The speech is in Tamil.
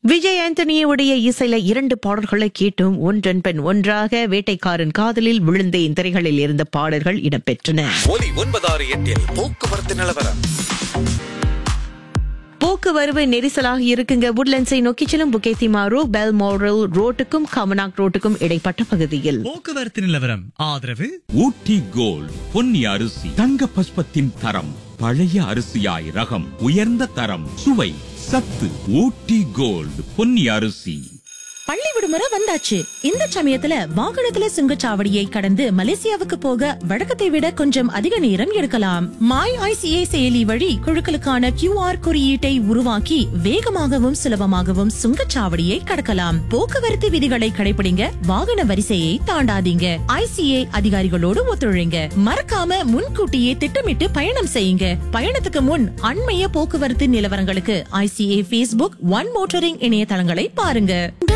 விஜய் ஆண்டனியுடைய இசையில இரண்டு பாடல்களை கேட்டும் ஒன்றன் பெண் ஒன்றாக வேட்டைக்காரன் காதலில் விழுந்தேன் திரைகளில் இருந்த பாடல்கள் இடம்பெற்றன ஒலி ஒன்பதாறு எட்டில் போக்குவரத்து நிலவரம் போக்குவரவு நெரிசலாக இருக்குங்க உட்லண்ட்ஸை நோக்கி செல்லும் புகேத்திமாரோ பெல் மோரல் ரோட்டுக்கும் கமனாக் ரோட்டுக்கும் இடைப்பட்ட பகுதியில் போக்குவரத்து நிலவரம் ஆதரவு ஊட்டி கோல்ட் பொன்னி அரிசி தங்க பஸ்பத்தின் தரம் பழைய அரிசியாய் ரகம் உயர்ந்த தரம் சுவை சத்து ஊட்டி கோல்ட் பொன்னி அரிசி பள்ளி விடுமுறை வந்தாச்சு இந்த சமயத்துல வாகனத்துல சுங்கச்சாவடியை கடந்து மலேசியாவுக்கு போக வழக்கத்தை விட கொஞ்சம் அதிக நேரம் எடுக்கலாம் மாய் ஐசிஏ செயலி வழி குழுக்களுக்கான QR குறியீட்டை உருவாக்கி வேகமாகவும் சுலபமாகவும் சுங்கச்சாவடியை கடக்கலாம் போக்குவரத்து விதிகளை கடைபிடிங்க வாகன வரிசையை தாண்டாதீங்க ஐசிஏ அதிகாரிகளோடு ஒத்துழைங்க மறக்காம முன்கூட்டியே திட்டமிட்டு பயணம் செய்யுங்க பயணத்துக்கு முன் அண்மைய போக்குவரத்து நிலவரங்களுக்கு ஐசிஏ Facebook ஒன் மோட்டரிங் இணையதளங்களை பாருங்க